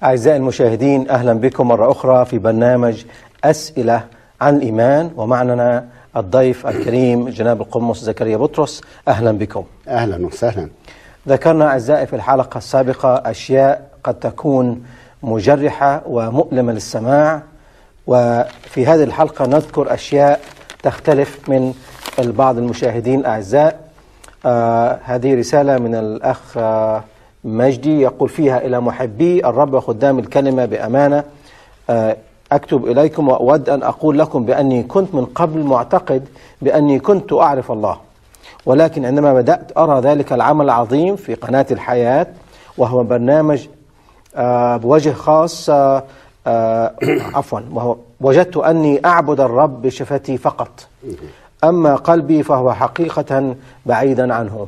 أعزائي المشاهدين أهلا بكم مرة أخرى في برنامج أسئلة عن الإيمان ومعنا الضيف الكريم جناب القمص زكريا بطرس أهلا بكم اهلا وسهلا ذكرنا أعزائي في الحلقة السابقة أشياء قد تكون مجرحة ومؤلمة للسماع وفي هذه الحلقة نذكر أشياء تختلف من بعض المشاهدين الأعزاء آه هذه رسالة من الأخ آه مجدي يقول فيها إلى محبي الرب وخدام الكلمة بأمانة آه أكتب إليكم وأود أن أقول لكم بأني كنت من قبل معتقد بأني كنت أعرف الله ولكن عندما بدأت أرى ذلك العمل العظيم في قناة الحياة وهو برنامج آه بوجه خاص آه آه عفوا وهو وجدت أني أعبد الرب بشفتي فقط أما قلبي فهو حقيقة بعيدا عنه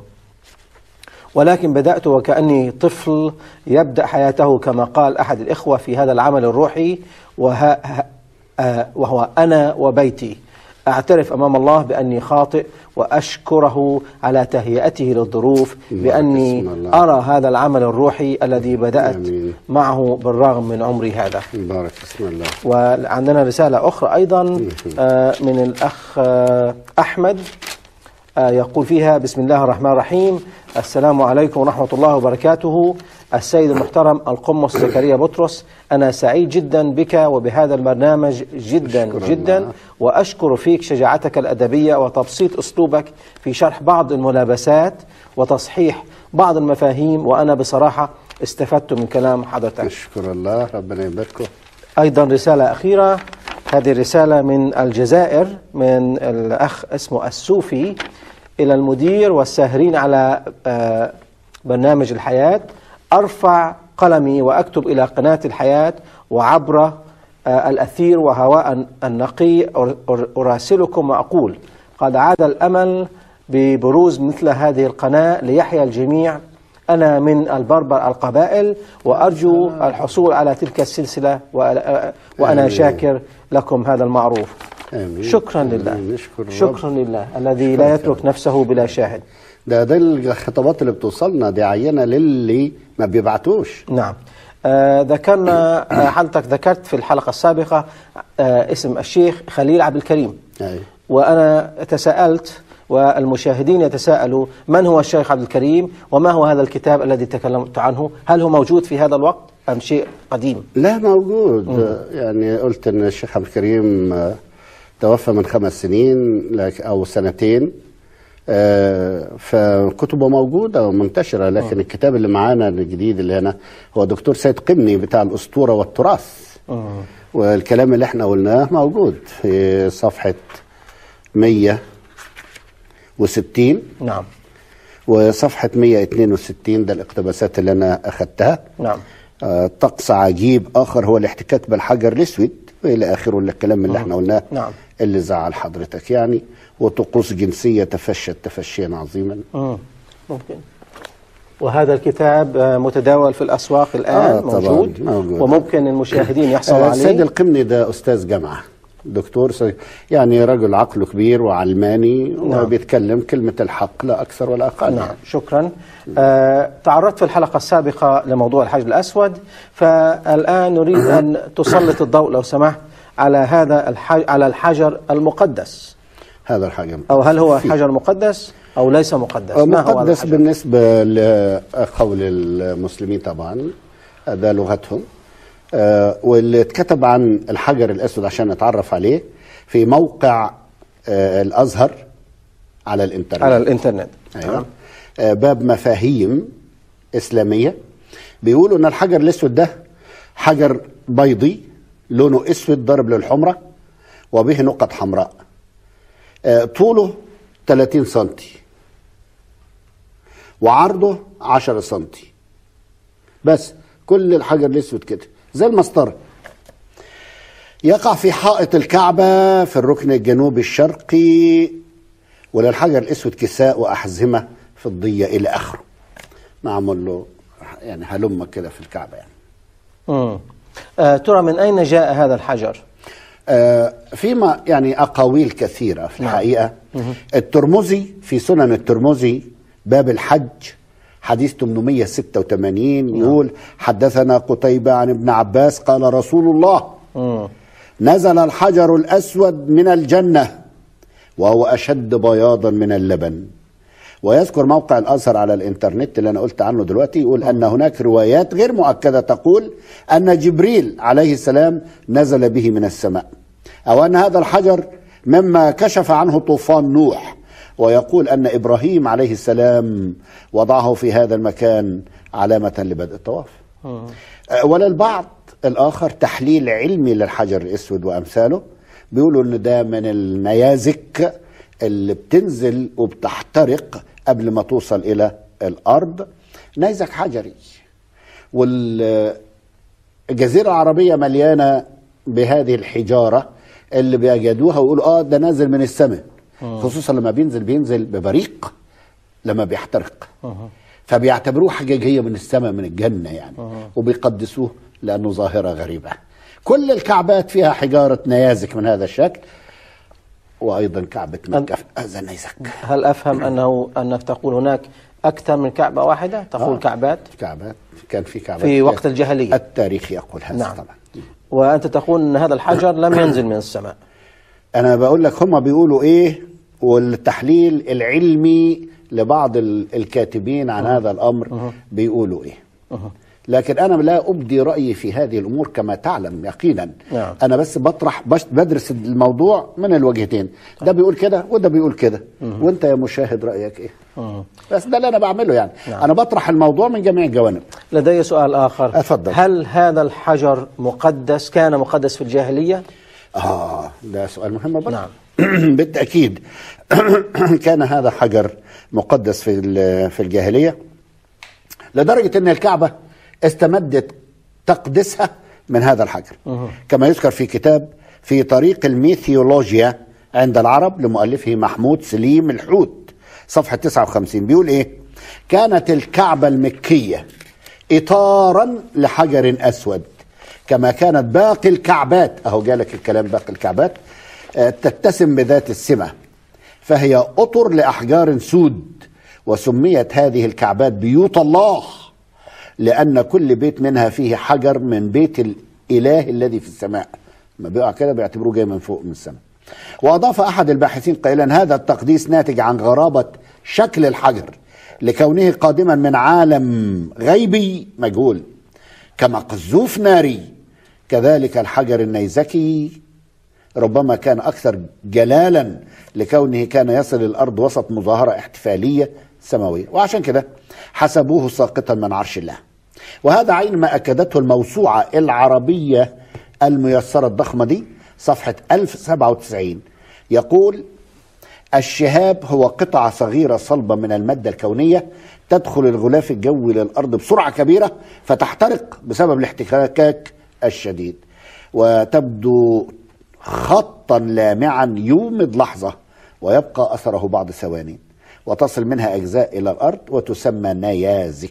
ولكن بدأت وكأني طفل يبدأ حياته كما قال أحد الإخوة في هذا العمل الروحي وها آه وهو أنا وبيتي أعترف أمام الله بأني خاطئ وأشكره على تهيئته للظروف بأني بسم الله. أرى هذا العمل الروحي الذي بدأت آمين. معه بالرغم من عمري هذا مبارك بسم الله وعندنا رسالة أخرى أيضا آه، من الأخ آه، أحمد آه، يقول فيها بسم الله الرحمن الرحيم السلام عليكم ورحمة الله وبركاته السيد المحترم القمص زكريا بطرس أنا سعيد جدا بك وبهذا البرنامج جدا أشكر جدا الله. وأشكر فيك شجاعتك الأدبية وتبسيط أسلوبك في شرح بعض الملابسات وتصحيح بعض المفاهيم وأنا بصراحة استفدت من كلام حضرتك اشكر الله ربنا يباركه أيضا رسالة أخيرة هذه الرسالة من الجزائر من الأخ اسمه السوفي إلى المدير والساهرين على آه، برنامج الحياة أرفع قلمي وأكتب إلى قناة الحياة وعبر آه، الأثير وهواء النقي أر- أر- أراسلكم وأقول قد عاد الأمل ببروز مثل هذه القناة ليحيا الجميع أنا من البربر القبائل وأرجو الحصول على تلك السلسلة وأ- وأنا آمين. شاكر لكم هذا المعروف آمين. شكرا آمين. لله نشكر الرب. شكرا لله الذي لا يترك نفسه بلا شاهد ده ده الخطابات اللي بتوصلنا دي عينه للي ما بيبعتوش نعم آه ذكرنا آه حضرتك ذكرت في الحلقة السابقة آه اسم الشيخ خليل عبد الكريم أيوة. وأنا تساءلت والمشاهدين يتساءلوا من هو الشيخ عبد الكريم وما هو هذا الكتاب الذي تكلمت عنه هل هو موجود في هذا الوقت أم شيء قديم لا موجود يعني قلت ان الشيخ عبد الكريم آه، توفى من خمس سنين لك- او سنتين آه، فكتبه موجوده ومنتشره لكن الكتاب اللي معانا الجديد اللي هنا هو دكتور سيد قمني بتاع الاسطوره والتراث والكلام اللي احنا قلناه موجود في صفحه 160 نعم وصفحه 162 ده الاقتباسات اللي انا اخذتها نعم آه، طقس عجيب اخر هو الاحتكاك بالحجر الاسود والى اخره اللي الكلام اللي احنا قلناه نعم. اللي زعل حضرتك يعني وطقوس جنسيه تفشت تفشيا عظيما مم. ممكن وهذا الكتاب آه، متداول في الأسواق الآن آه، طبعاً، موجود, موجود. وممكن المشاهدين يحصلوا آه، عليه السيد القمني ده استاذ جامعه دكتور س- يعني رجل عقله كبير وعلماني نعم. وبيتكلم كلمه الحق لا اكثر ولا اقل نعم يعني. شكرا آه تعرضت في الحلقة السابقة لموضوع الحجر الأسود فالآن نريد أن تسلط الضوء لو سمحت على هذا الحج على الحجر المقدس هذا الحاجه أو هل هو في- حجر مقدس أو ليس مقدس ما هو هذا مقدس الحجر؟ بالنسبة لقول المسلمين طبعا ده لغتهم آه، واللي اتكتب عن الحجر الأسود عشان نتعرف عليه في موقع آه، الأزهر على الإنترنت على الإنترنت أيوة. آه، باب مفاهيم إسلامية بيقولوا إن الحجر الأسود ده حجر بيضي لونه أسود ضرب للحمرة وبه نقط حمراء آه، طوله 30 سنتي وعرضه 10 سنتي بس كل الحجر الأسود كده زي المسطرة يقع في حائط الكعبة في الركن الجنوبي الشرقي وللحجر الأسود كساء وأحزمة فضية إلى آخره معمول له يعني هلمة كده في الكعبة يعني مم. آه ترى من أين جاء هذا الحجر آه، فيما يعني أقاويل كثيرة في الحقيقة الترمذي في سنن الترمذي باب الحج حديث 886 يقول حدثنا قتيبة عن ابن عباس قال رسول الله مم. نزل الحجر الأسود من الجنة وهو أشد بياضا من اللبن ويذكر موقع الأزهر على الإنترنت اللي أنا قلت عنه دلوقتي يقول أن هناك روايات غير مؤكدة تقول أن جبريل عليه السلام نزل به من السماء أو أن هذا الحجر مما كشف عنه طوفان نوح ويقول أن إبراهيم عليه السلام وضعه في هذا المكان علامة لبدء الطواف مم. أه، وللبعض الآخر تحليل علمي للحجر الأسود وأمثاله بيقولوا إن ده من النيازك اللي بتنزل وبتحترق قبل ما توصل إلى الأرض نيزك حجري والجزيرة العربية مليانة بهذه الحجارة اللي بيجدوها ويقولوا اه ده نازل من السماء خصوصا لما بينزل بينزل ببريق لما بيحترق فبيعتبروه حاجة جاية من السماء من الجنة يعني وبيقدسوه لأنه ظاهرة غريبة كل الكعبات فيها حجارة نيازك من هذا الشكل وأيضا كعبة مكة هذا نيزك هل أفهم أنه أنك تقول هناك أكثر من كعبة واحدة تقول آه. كعبات كعبات كان في كعبات في وقت الجاهلية. التاريخ يقول هذا نعم. طبعا وأنت تقول أن هذا الحجر لم ينزل من السماء انا بقول لك هم بيقولوا ايه والتحليل العلمي لبعض ال- الكاتبين عن هذا الامر بيقولوا ايه لكن انا لا ابدي رايي في هذه الامور كما تعلم يقينا نعم. انا بس بطرح بش بدرس الموضوع من الوجهتين ده بيقول كده وده بيقول كده وانت يا مشاهد رايك ايه مم. بس ده اللي انا بعمله يعني نعم. انا بطرح الموضوع من جميع الجوانب لدي سؤال آخر أتفضل. هل هذا الحجر مقدس كان مقدس في الجاهلية آه ده سؤال مهم برضه نعم. بالتأكيد كان هذا حجر مقدس في ال- في الجاهلية لدرجة أن الكعبة استمدت تقدسها من هذا الحجر كما يذكر في كتاب في طريق الميثيولوجيا عند العرب لمؤلفه محمود سليم الحوت صفحة 59 بيقول إيه كانت الكعبة المكية إطارا لحجر أسود كما كانت باقي الكعبات أهو جالك الكلام باقي الكعبات آه، تتسم بذات السمة فهي أطر لأحجار سود وسميت هذه الكعبات بيوت الله لأن كل بيت منها فيه حجر من بيت الإله الذي في السماء ما بيقع كده بيعتبروه جاي من فوق من السماء وأضاف أحد الباحثين قائلا هذا التقديس ناتج عن غرابة شكل الحجر لكونه قادما من عالم غيبي مجهول كما قذوف ناري كذلك الحجر النيزكي ربما كان أكثر جلالا لكونه كان يصل الأرض وسط مظاهرة احتفالية سماوية وعشان كده حسبوه ساقطا من عرش الله وهذا عين ما أكدته الموسوعة العربية الميسرة الضخمة دي صفحة 1097 يقول الشهاب هو قطعة صغيرة صلبة من المادة الكونية تدخل الغلاف الجوي للأرض بسرعة كبيرة فتحترق بسبب الاحتكاك الشديد وتبدو خطا لامعا يومض لحظة ويبقى أثره بعض ثواني وتصل منها أجزاء إلى الأرض وتسمى نيازك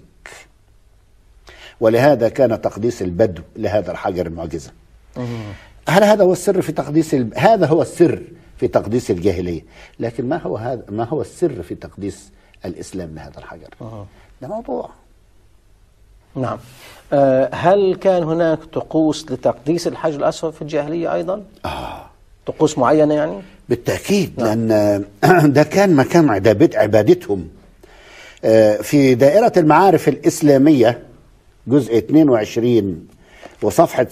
ولهذا كان تقديس البدو لهذا الحجر المعجزة هل هذا هو السر في تقديس ال... هذا هو السر في تقديس الجاهلية لكن ما هو هذا ما هو السر في تقديس الإسلام لهذا الحجر ده موضوع نعم آه، هل كان هناك طقوس لتقديس الحجر الأسود في الجاهلية أيضا آه طقوس معينة يعني بالتأكيد لأن ده كان مكان عبادت عبادتهم آه، في دائرة المعارف الإسلامية جزء 22 وصفحة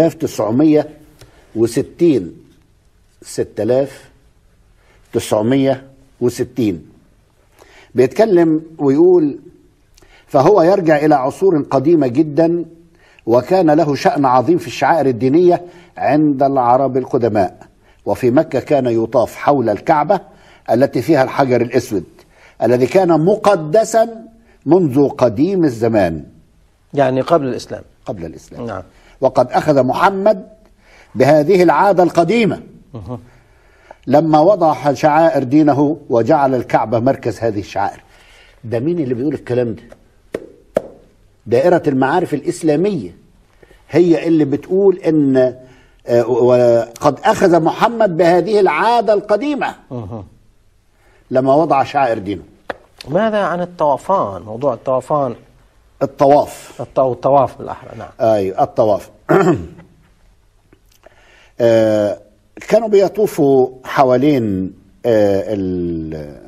6960 6960 بيتكلم ويقول فهو يرجع إلى عصور قديمة جدا وكان له شأن عظيم في الشعائر الدينية عند العرب القدماء وفي مكة كان يطاف حول الكعبة التي فيها الحجر الأسود الذي كان مقدسا منذ قديم الزمان يعني قبل الإسلام قبل الإسلام نعم وقد أخذ محمد بهذه العادة القديمة لما وضع شعائر دينه وجعل الكعبة مركز هذه الشعائر ده مين اللي بيقول الكلام ده دائرة المعارف الإسلامية هي اللي بتقول إن آه، وقد أخذ محمد بهذه العادة القديمة لما وضع شعائر دينه ماذا عن الطوفان موضوع الطوفان الطواف الط- أو الطواف بالأحرى نعم اي الطواف آه، كانوا بيطوفوا حوالين آه، ال-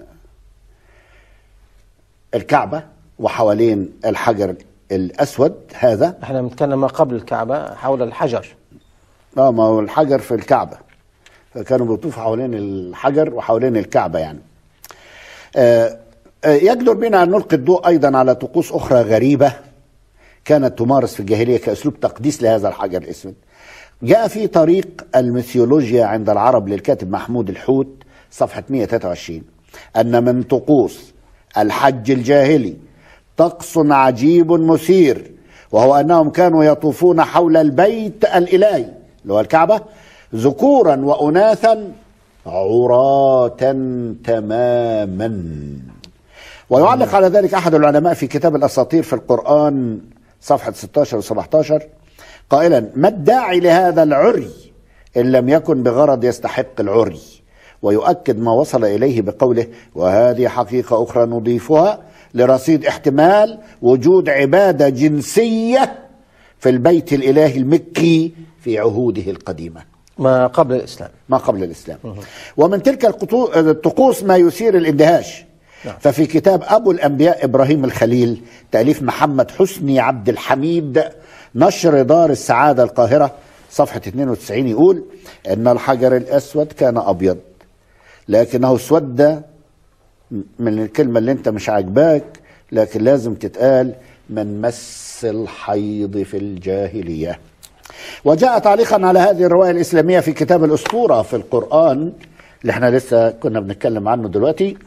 الكعبة وحوالين الحجر الأسود هذا احنا بنتكلم ما قبل الكعبة حول الحجر اه ما هو الحجر في الكعبة فكانوا بيطوفوا حوالين الحجر وحوالين الكعبة يعني آه، آه، يجدر بنا أن نلقي الضوء أيضا على طقوس أخرى غريبة كانت تمارس في الجاهلية كأسلوب تقديس لهذا الحجر الأسود جاء في طريق الميثولوجيا عند العرب للكاتب محمود الحوت صفحة 123 أن من طقوس الحج الجاهلي طقس عجيب مثير وهو أنهم كانوا يطوفون حول البيت الإلهي اللي هو الكعبة ذكورا وأناثا عراة تماما ويعلق على ذلك أحد العلماء في كتاب الأساطير في القرآن صفحة 16 و 17 قائلا ما الداعي لهذا العري إن لم يكن بغرض يستحق العري ويؤكد ما وصل إليه بقوله وهذه حقيقة أخرى نضيفها لرصيد احتمال وجود عبادة جنسية في البيت الإلهي المكي في عهوده القديمة ما قبل الإسلام ما قبل الإسلام ومن تلك القطو- الطقوس ما يثير الاندهاش نعم. ففي كتاب أبو الأنبياء إبراهيم الخليل تأليف محمد حسني عبد الحميد نشر دار السعادة القاهرة صفحة 92 يقول إن الحجر الأسود كان أبيض لكنه اسود من الكلمة اللي انت مش عاجباك لكن لازم تتقال من مس الحيض في الجاهلية وجاء تعليقا على هذه الرواية الإسلامية في كتاب الأسطورة في القرآن اللي احنا لسه كنا بنتكلم عنه دلوقتي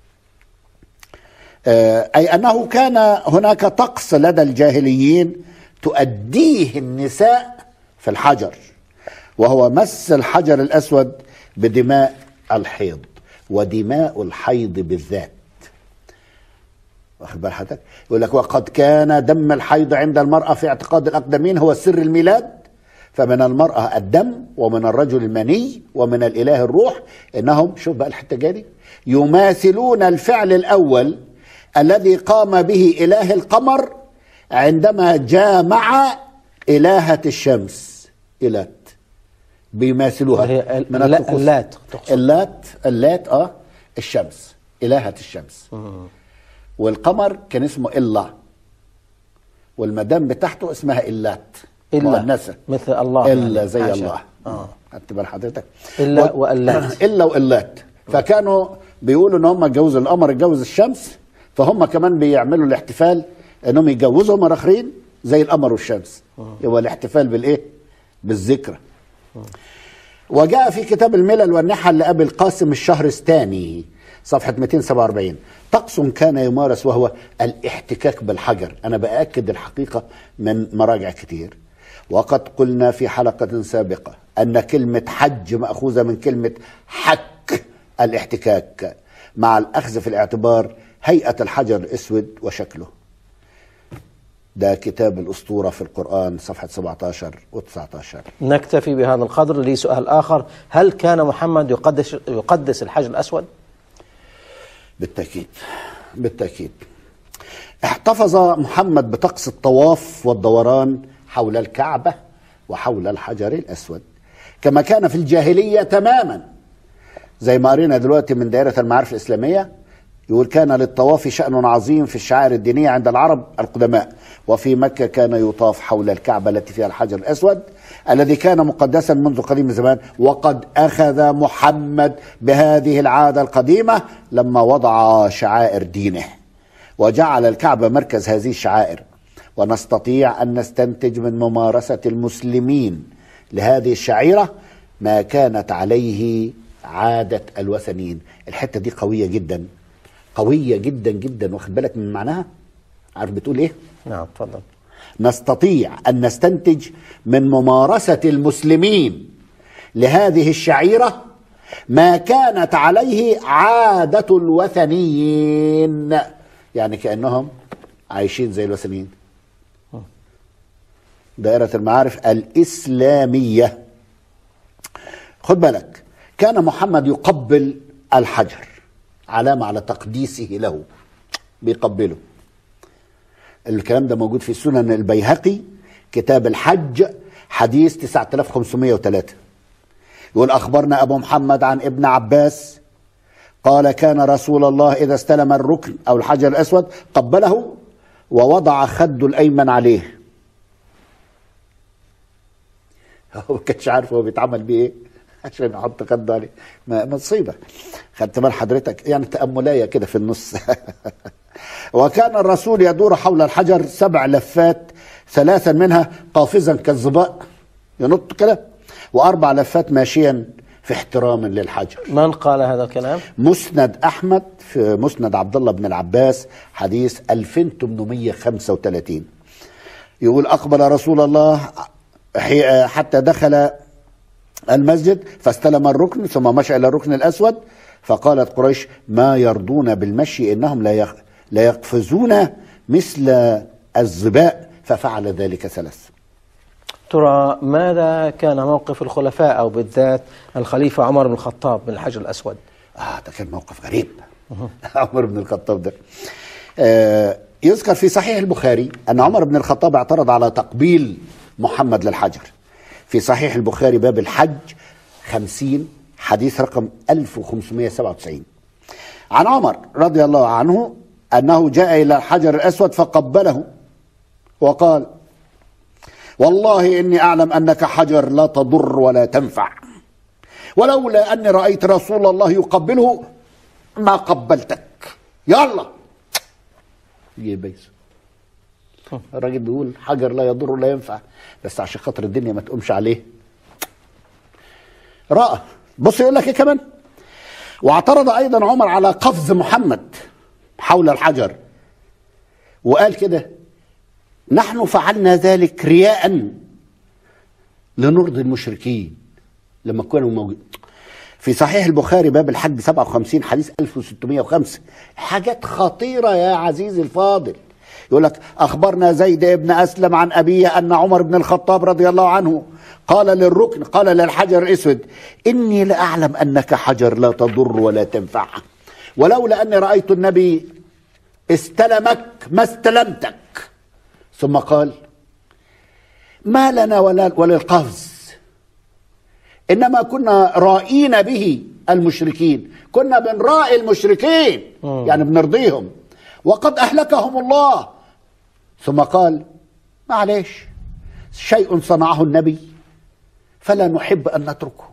آه، أي أنه كان هناك طقس لدى الجاهليين تؤديه النساء في الحجر وهو مس الحجر الأسود بدماء الحيض ودماء الحيض بالذات واخد بال حضرتك يقول لك وقد كان دم الحيض عند المرأة في اعتقاد الأقدمين هو سر الميلاد فمن المرأة الدم ومن الرجل المني ومن الإله الروح إنهم شوف بقى الحتة الجاية دي يماثلون الفعل الأول الذي قام به إله القمر عندما جامع إلهة الشمس إلات بيماثلوها اللي هي ال- من اللا- الطقوس. اللات تقصد. اللات اللات اه الشمس إلهة الشمس والقمر كان اسمه إلا والمدام بتاعته اسمها إلات إلا مؤنثة مثل الله إلا يعني. زي حاشا. الله آه. خدت بال حضرتك إلا و- وإلات. إلا وإلات فكانوا بيقولوا إن هم اتجوزوا القمر اتجوز الشمس فهم كمان بيعملوا الاحتفال إنهم يتجوزوا هم الآخرين زي القمر والشمس يبقى الاحتفال بالإيه؟ بالذكرى وجاء في كتاب الملل والنحل لأبي القاسم الشهرستاني صفحة 247 طقس كان يمارس وهو الاحتكاك بالحجر أنا بأكد الحقيقة من مراجع كتير وقد قلنا في حلقة سابقة أن كلمة حج مأخوذة من كلمة حك الاحتكاك مع الأخذ في الاعتبار هيئة الحجر الأسود وشكله ده كتاب الأسطورة في القرآن صفحة 17 و19 نكتفي بهذا القدر لي سؤال آخر هل كان محمد يقدس يقدس الحجر الأسود بالتأكيد بالتأكيد احتفظ محمد بطقس الطواف والدوران حول الكعبة وحول الحجر الأسود كما كان في الجاهلية تماما زي ما قرينا دلوقتي من دائرة المعارف الإسلامية يقول كان للطواف شأن عظيم في الشعائر الدينية عند العرب القدماء وفي مكة كان يطاف حول الكعبة التي فيها الحجر الأسود الذي كان مقدسا منذ قديم الزمان وقد أخذ محمد بهذه العادة القديمة لما وضع شعائر دينه وجعل الكعبة مركز هذه الشعائر ونستطيع أن نستنتج من ممارسة المسلمين لهذه الشعيرة ما كانت عليه عادة الوثنيين الحتة دي قوية جدا قوية جدا جدا واخد بالك من معناها عارف بتقول ايه نعم تفضل نستطيع أن نستنتج من ممارسة المسلمين لهذه الشعيرة ما كانت عليه عادة الوثنيين يعني كأنهم عايشين زي الوثنيين دائرة المعارف الإسلامية خد بالك كان محمد يقبل الحجر علامة على تقديسه له بيقبله الكلام ده موجود في سنن البيهقي كتاب الحج حديث 9503 يقول أخبرنا أبو محمد عن ابن عباس قال كان رسول الله إذا استلم الركن أو الحجر الأسود قبله ووضع خده الأيمن عليه هو ما كانش عارف هو بيتعمل بيه ايه عشان يحط خده عليه ما مصيبه خدت بال حضرتك يعني تاملايه كده في النص وكان الرسول يدور حول الحجر سبع لفات ثلاثا منها قافزا كالظباء ينط كده واربع لفات ماشيا في احترام للحجر من قال هذا الكلام؟ مسند احمد في مسند عبد الله بن العباس حديث 2835 يقول اقبل رسول الله حي- حتى دخل المسجد فاستلم الركن ثم مشى الى الركن الاسود فقالت قريش ما يرضون بالمشي انهم لا يخ- لا يقفزون مثل الظباء ففعل ذلك ثلاث ترى ماذا كان موقف الخلفاء أو بالذات الخليفة عمر بن الخطاب من الحجر الأسود اه ده كان موقف غريب عمر بن الخطاب ده آه يذكر في صحيح البخاري ان عمر بن الخطاب اعترض على تقبيل محمد للحجر في صحيح البخاري باب الحج خمسين حديث رقم 1597 عن عمر رضي الله عنه انه جاء الى الحجر الاسود فقبله وقال والله اني اعلم انك حجر لا تضر ولا تنفع ولولا اني رايت رسول الله يقبله ما قبلتك يلا يجي بيس الراجل بيقول حجر لا يضر ولا ينفع بس عشان خاطر الدنيا ما تقومش عليه راى بص يقول لك ايه كمان واعترض ايضا عمر على قفز محمد حول الحجر وقال كده نحن فعلنا ذلك رياء لنرضي المشركين لما كانوا موجودين في صحيح البخاري باب الحج 57 حديث 1605 حاجات خطيرة يا عزيزي الفاضل يقول لك أخبرنا زيد بن أسلم عن أبيه أن عمر بن الخطاب رضي الله عنه قال للركن قال للحجر الأسود إني لأعلم أنك حجر لا تضر ولا تنفع ولولا أني رأيت النبي استلمك ما استلمتك ثم قال ما لنا ولا وللقفز انما كنا رائين به المشركين كنا بنرائي المشركين يعني بنرضيهم وقد اهلكهم الله ثم قال معلش شيء صنعه النبي فلا نحب ان نتركه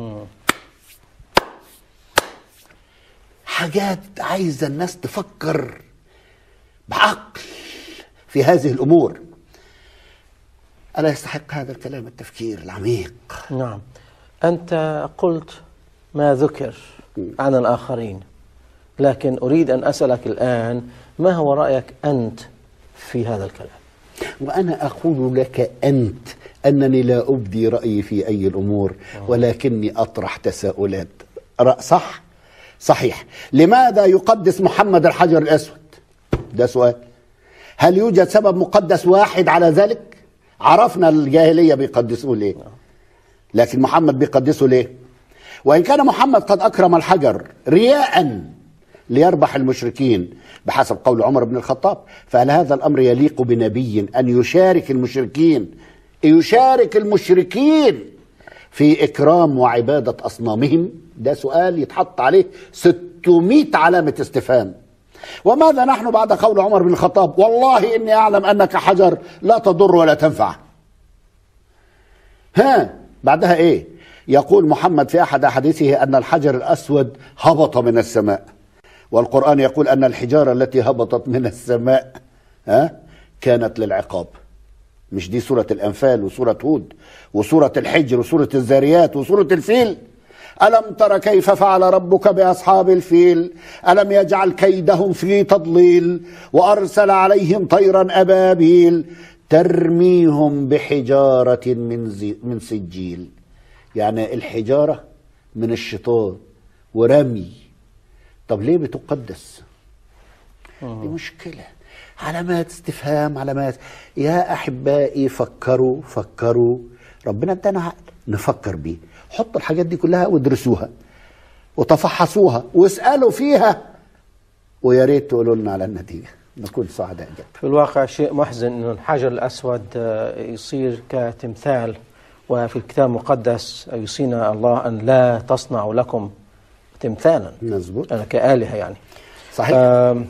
حاجات عايزه الناس تفكر بعقل في هذه الامور الا يستحق هذا الكلام التفكير العميق نعم أنت قلت ما ذكر عن الآخرين لكن أريد أن أسألك الآن ما هو رأيك أنت في هذا الكلام وأنا أقول لك أنت أنني لا أبدي رأيي في أي الأمور ولكني أطرح تساؤلات رأ- صح صحيح لماذا يقدس محمد الحجر الأسود ده سؤال هل يوجد سبب مقدس واحد على ذلك عرفنا الجاهلية بيقدسوه ليه لكن محمد بيقدسه ليه وإن كان محمد قد أكرم الحجر رياء ليربح المشركين بحسب قول عمر بن الخطاب فهل هذا الأمر يليق بنبي أن يشارك المشركين يشارك المشركين في إكرام وعبادة أصنامهم ده سؤال يتحط عليه 600 علامة استفهام وماذا نحن بعد قول عمر بن الخطاب والله إني أعلم أنك حجر لا تضر ولا تنفع ها بعدها ايه يقول محمد في احد احاديثه ان الحجر الاسود هبط من السماء والقران يقول ان الحجاره التي هبطت من السماء ها كانت للعقاب مش دي سوره الانفال وسوره هود وسوره الحجر وسوره الذاريات وسوره الفيل الم تر كيف فعل ربك باصحاب الفيل الم يجعل كيدهم في تضليل وارسل عليهم طيرا ابابيل ترميهم بحجاره من زي من سجيل يعني الحجاره من الشيطان ورمي طب ليه بتقدس دي مشكله علامات استفهام علامات يا احبائي فكروا فكروا ربنا ادانا عقل نفكر بيه حطوا الحاجات دي كلها وادرسوها وتفحصوها واسالوا فيها ويا ريت تقولوا لنا على النتيجه نكون سعداء جدا في الواقع شيء محزن أن الحجر الأسود آه، يصير كتمثال وفي الكتاب المقدس يوصينا الله أن لا تصنعوا لكم تمثالا مظبوط أنا كآلهة يعني صحيح آم،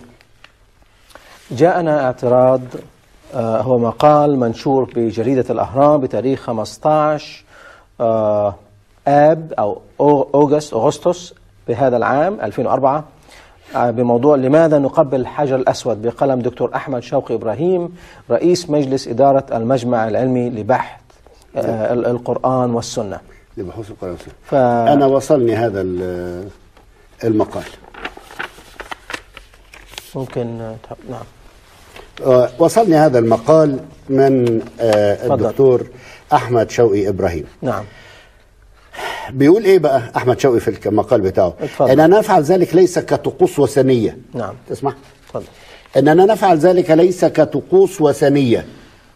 جاءنا اعتراض آه، هو مقال منشور بجريدة الأهرام بتاريخ 15 آه، آب أو أو- أوغست أغسطس بهذا العام 2004 آه، بموضوع لماذا نقبل الحجر الأسود بقلم دكتور أحمد شوقي إبراهيم رئيس مجلس إدارة المجمع العلمي لبحث آه، ال- القرآن والسنة لبحوث القرآن والسنة. ف... انا وصلني هذا ال- المقال ممكن آه، تح- نعم آه، وصلني هذا المقال من آه، اتفضل. الدكتور احمد شوقي ابراهيم نعم بيقول ايه بقى احمد شوقي في المقال بتاعه اتفضل. اننا نفعل ذلك ليس كطقوس وثنيه نعم تسمع تفضل اننا نفعل ذلك ليس كطقوس وثنيه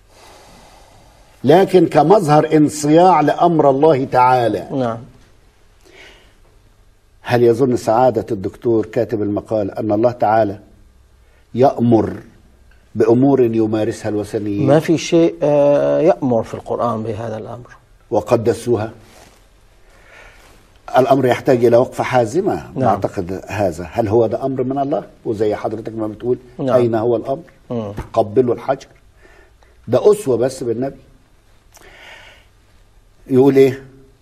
لكن كمظهر انصياع لامر الله تعالى نعم هل يظن سعاده الدكتور كاتب المقال ان الله تعالى يامر بامور يمارسها الوثنيين ما في شيء آه، يأمر في القرآن بهذا الأمر وقدسوها الامر يحتاج الى وقفه حازمه نعم. اعتقد هذا هل هو ده امر من الله وزي حضرتك ما بتقول نعم. اين هو الامر مم. قبلوا الحجر ده اسوه بس بالنبي يقول ايه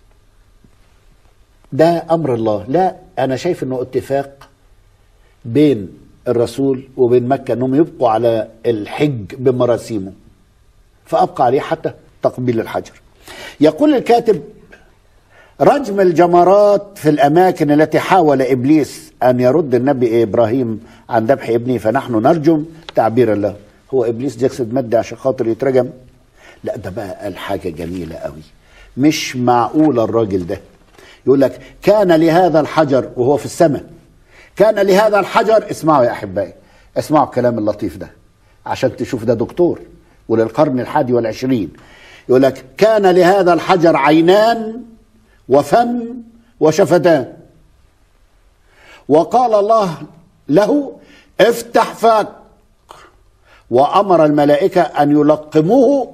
ده امر الله لا انا شايف انه اتفاق بين الرسول وبين مكه انهم يبقوا على الحج بمراسيمه فابقى عليه حتى تقبيل الحجر يقول الكاتب رجم الجمرات في الاماكن التي حاول ابليس ان يرد النبي ابراهيم عن ذبح ابنه فنحن نرجم تعبيرا له هو ابليس يقصد مادة عشان خاطر يترجم لا ده بقى قال حاجه جميله قوي مش معقول الراجل ده يقول لك كان لهذا الحجر وهو في السماء كان لهذا الحجر اسمعوا يا احبائي اسمعوا الكلام اللطيف ده عشان تشوف ده دكتور وللقرن الحادي والعشرين يقول لك كان لهذا الحجر عينان وفم وشفتان وقال الله له افتح فاك وامر الملائكه ان يلقموه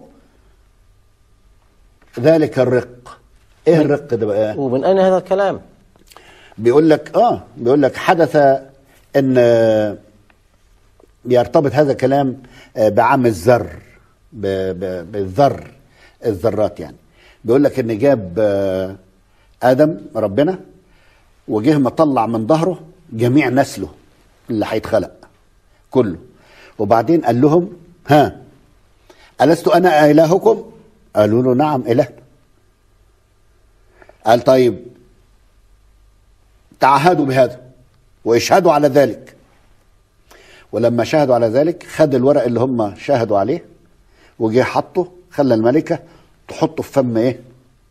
ذلك الرق ايه الرق ده بقى ومن أين هذا الكلام؟ بيقول لك اه بيقول لك حدث ان آه، بيرتبط هذا الكلام آه، بعام الذر ب- ب- بالذر الذرات يعني بيقول لك ان جاب آه، ادم ربنا وجه مطلع من ظهره جميع نسله اللي هيتخلق كله وبعدين قال لهم ها ألست أنا إلهكم؟ قالوا له نعم إلهنا قال طيب تعهدوا بهذا واشهدوا على ذلك ولما شهدوا على ذلك خد الورق اللي هم شهدوا عليه وجه حطه خلى الملكة تحطه في فم ايه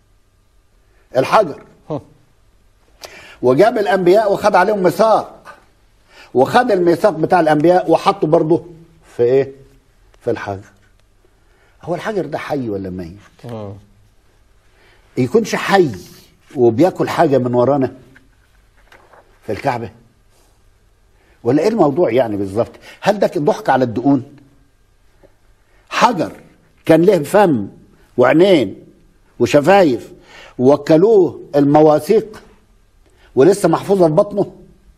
الحجر هم. وجاب الانبياء وخد عليهم ميثاق وخد الميثاق بتاع الانبياء وحطه برضه في ايه في الحجر هو الحجر ده حي ولا ميت مم. يكونش حي وبياكل حاجه من ورانا في الكعبه ولا ايه الموضوع يعني بالظبط هل ده ضحك على الدقون حجر كان له فم وعينين وشفايف ووكلوه المواثيق ولسه محفوظه في بطنه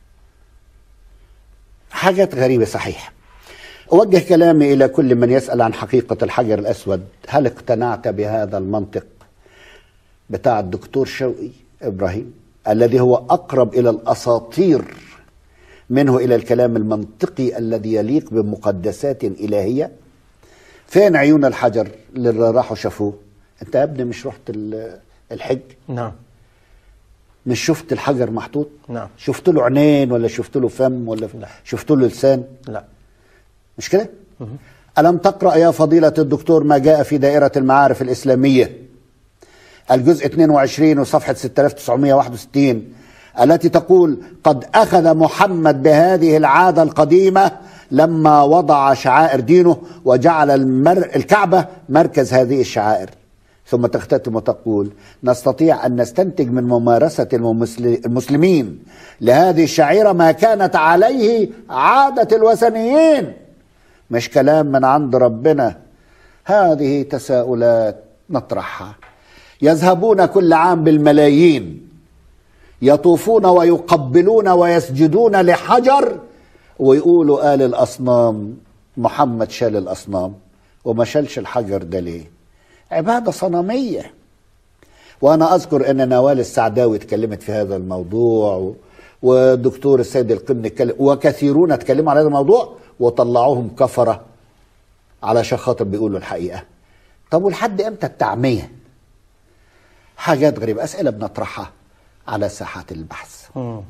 حاجات غريبه صحيح أوجه كلامي إلى كل من يسأل عن حقيقة الحجر الأسود هل اقتنعت بهذا المنطق بتاع الدكتور شوقي إبراهيم الذي هو أقرب إلى الأساطير منه إلى الكلام المنطقي الذي يليق بمقدسات إلهية فين عيون الحجر اللي راحوا شافوه أنت يا ابني مش رحت ال- الحج نعم مش شفت الحجر محطوط نعم. شفت له عينين ولا شفت له فم ولا لا. شفت له لسان لا مش كده؟ ألم تقرأ يا فضيلة الدكتور ما جاء في دائرة المعارف الإسلامية الجزء 22 وصفحة 6961 التي تقول قد أخذ محمد بهذه العادة القديمة لما وضع شعائر دينه وجعل المر... الكعبة مركز هذه الشعائر ثم تختتم وتقول نستطيع أن نستنتج من ممارسة الممسل- المسلمين لهذه الشعيرة ما كانت عليه عادة الوثنيين مش كلام من عند ربنا هذه تساؤلات نطرحها يذهبون كل عام بالملايين يطوفون ويقبلون ويسجدون لحجر ويقولوا قال الأصنام محمد شال الأصنام وما شالش الحجر ده ليه عبادة صنمية وأنا أذكر أن نوال السعداوي اتكلمت في هذا الموضوع و- والدكتور السيد القمني اتكلم وكثيرون اتكلموا على هذا الموضوع وطلعوهم كفرة علشان خاطر بيقولوا الحقيقة طب ولحد امتى التعمية حاجات غريبة أسئلة بنطرحها على ساحات البحث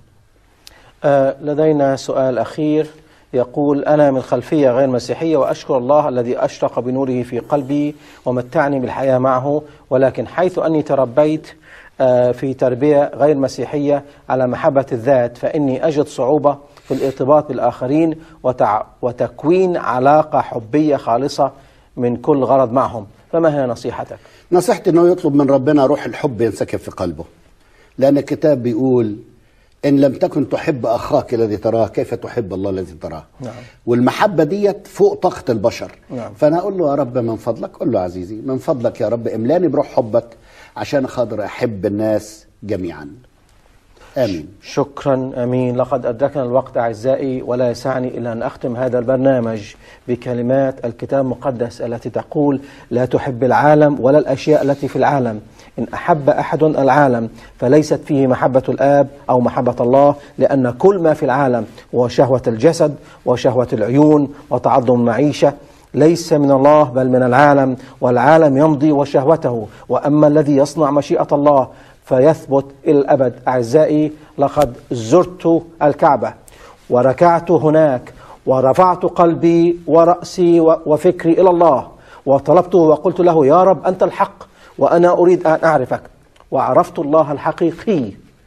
آه، لدينا سؤال أخير يقول أنا من خلفية غير مسيحية وأشكر الله الذي أشرق بنوره في قلبي ومتعني بالحياة معه ولكن حيث أني تربيت آه، في تربية غير مسيحية على محبة الذات فإني أجد صعوبة في الارتباط بالآخرين وتع وتكوين علاقة حبية خالصة من كل غرض معهم فما هي نصيحتك؟ نصيحتي انه يطلب من ربنا روح الحب ينسكب في قلبه لان الكتاب بيقول ان لم تكن تحب اخاك الذي تراه كيف تحب الله الذي تراه نعم. والمحبه ديت فوق طاقه البشر نعم. فانا اقول له يا رب من فضلك قول له عزيزي من فضلك يا رب املاني بروح حبك عشان اقدر احب الناس جميعا امين شكرا امين لقد ادركنا الوقت اعزائي ولا يسعني الا ان اختم هذا البرنامج بكلمات الكتاب المقدس التي تقول لا تحب العالم ولا الاشياء التي في العالم ان احب احد العالم فليست فيه محبه الاب او محبه الله لان كل ما في العالم هو شهوه الجسد وشهوه العيون وتعظم المعيشه ليس من الله بل من العالم والعالم يمضي وشهوته واما الذي يصنع مشيئه الله فيثبت الى الابد اعزائي لقد زرت الكعبه وركعت هناك ورفعت قلبي وراسي و- وفكري الى الله وطلبته وقلت له يا رب انت الحق وانا اريد ان اعرفك وعرفت الله الحقيقي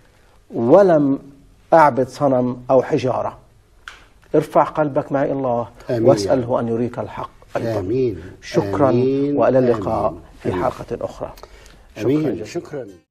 ولم اعبد صنم او حجاره ارفع قلبك معي الله آمين. واساله ان يريك الحق ايضا آمين. شكرا آمين. والى اللقاء آمين. في آمين. حلقه اخرى شكرا امين جزيلا شكرا